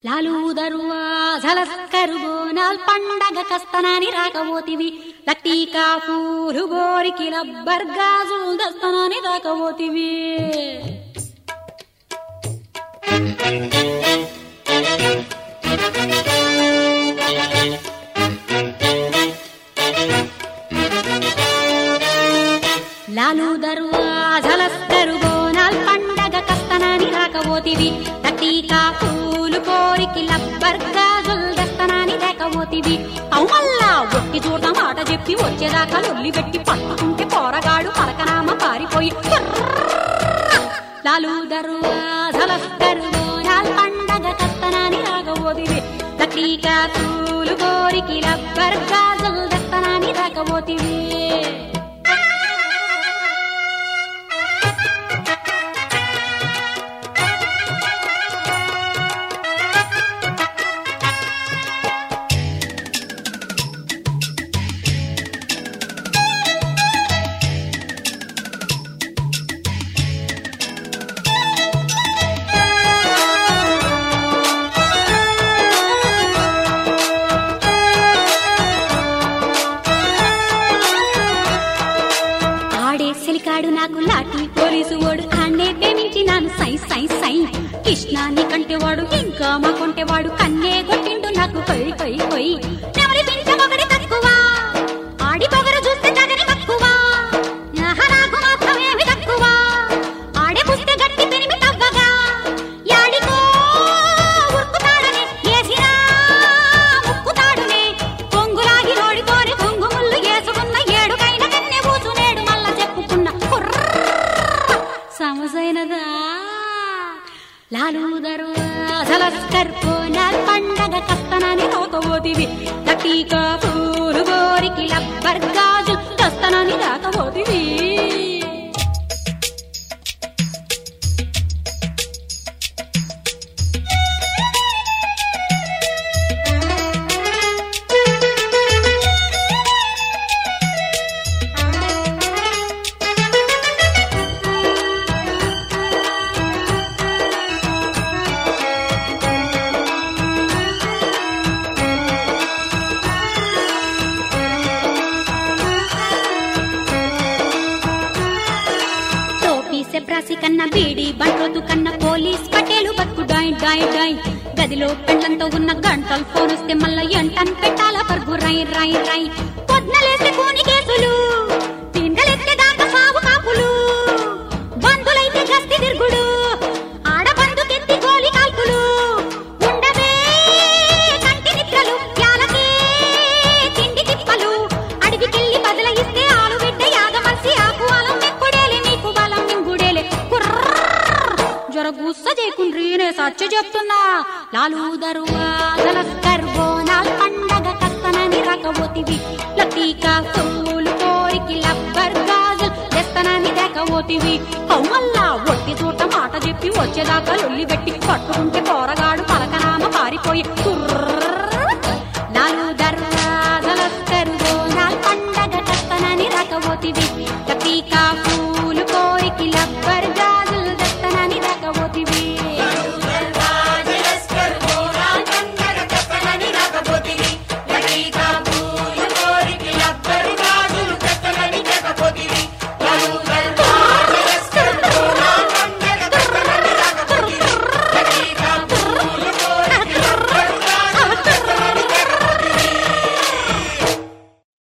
లాలు దరువాజలస్కరు బోనాల్ పండగ కస్తనాని రాకపోతివి లట్టీకా పూలు గోరికి లబ్బర్ గాజులు దస్తనాని రాకపోతివి లాలు దరువాజలస్కరు బోనాల్ పండగ కస్తనాని రాకపోతివి లట్టీకా పూలు కోరికి లబ్బర్ గాజులు దస్తనాని రాకపోతివి అవుమల్లా ఒట్టి చూడ మాట చెప్పి వచ్చేదాకా లొల్లి పెట్టి పట్టుకుంటే పోరగాడు పరకనామ పారిపోయి లాలు దరువాజలస్కరు బోనాల్ పండగ కస్తనాని రాకపోతివి లట్టీకా పూలు కోరికి లబ్బర్ గాజులు దస్తనాని రాకపోతివి ఆడే సెలికాడు నాకు లాటి పోలీసు వాడు అన్నే ప్రేమించి నాను సై సై సై కృష్ణాన్ని కంటేవాడు ఇంకా మా కొంటేవాడు కన్నే కొట్టిండు నాకు కొయ్ కొయ్ కొయ్ నెవరి పెంచ మొగడి తక్కువ ఆడి పొగరు చూస్తే తగని తక్కువ ఆహా, నాకు మాత్రమేమి తక్కువ ఆడే పుస్తే గట్టి పెరిమి తవ్వగా యాడికో ఉరుకుతాడనే ఏసినా ముక్కుతాడునే కొంగులాగి నోడితోని కొంగు ముళ్ళు ఏసుకున్న ఏడుకైన కన్నె పూసునేడు మల్ల చెప్పుకున్న కుర్ర సమసైనదా లాలు దరువాజలస్కర్ పోనాల్ పండగ కస్తనని రోకబోతివి లటీకా పూలు గోరికి లబ్బర్ గాజు కస్తనని రాకబోతివి టోపీ సెప్రాసి కన్నా బీడి బంట్రోతు కన్నా పోలీస్ పటేలు బతుకు డాయ్ డాయ్ డాయ్ గదిలో పెండ్లంతో ఉన్న గంటలు ఫోన్ వస్తే మళ్ళా ఎంటన్ పెట్టాల పరుగు రై రై రై పొద్దులేస్తే కోని కేసులు తిండలెత్తే దాకా సాగు కాపులు బంధులైతే గస్తి తిరుగుడు ఆడబందుకెత్తి గోలి కాల్పులు ఉండవే కంటి నిద్రలు యాలకే తిండి తిప్పలు అడవికెళ్ళి బదలయిస్తే ఆలు బిడ్డ యాగమర్సి ఆకు అలం మెక్కుడేలే నీకు బలం నింగుడేలే జర గుస్స చేయకుండ్రి నే సచ్చ చెప్తున్నా లాలు దరువాజలస్కర్ బోనాల్ పండగ కస్తనని రకబోతివి లతీకా పూలు కోరికి లబ్బర్ గాజులు తెస్తనని దెక్కబోతివి కౌమల్లా ఒట్టి చూట మాట చెప్పి వచ్చేదాకా లొల్లి పెట్టి పట్టుకుంటే పోరగాడు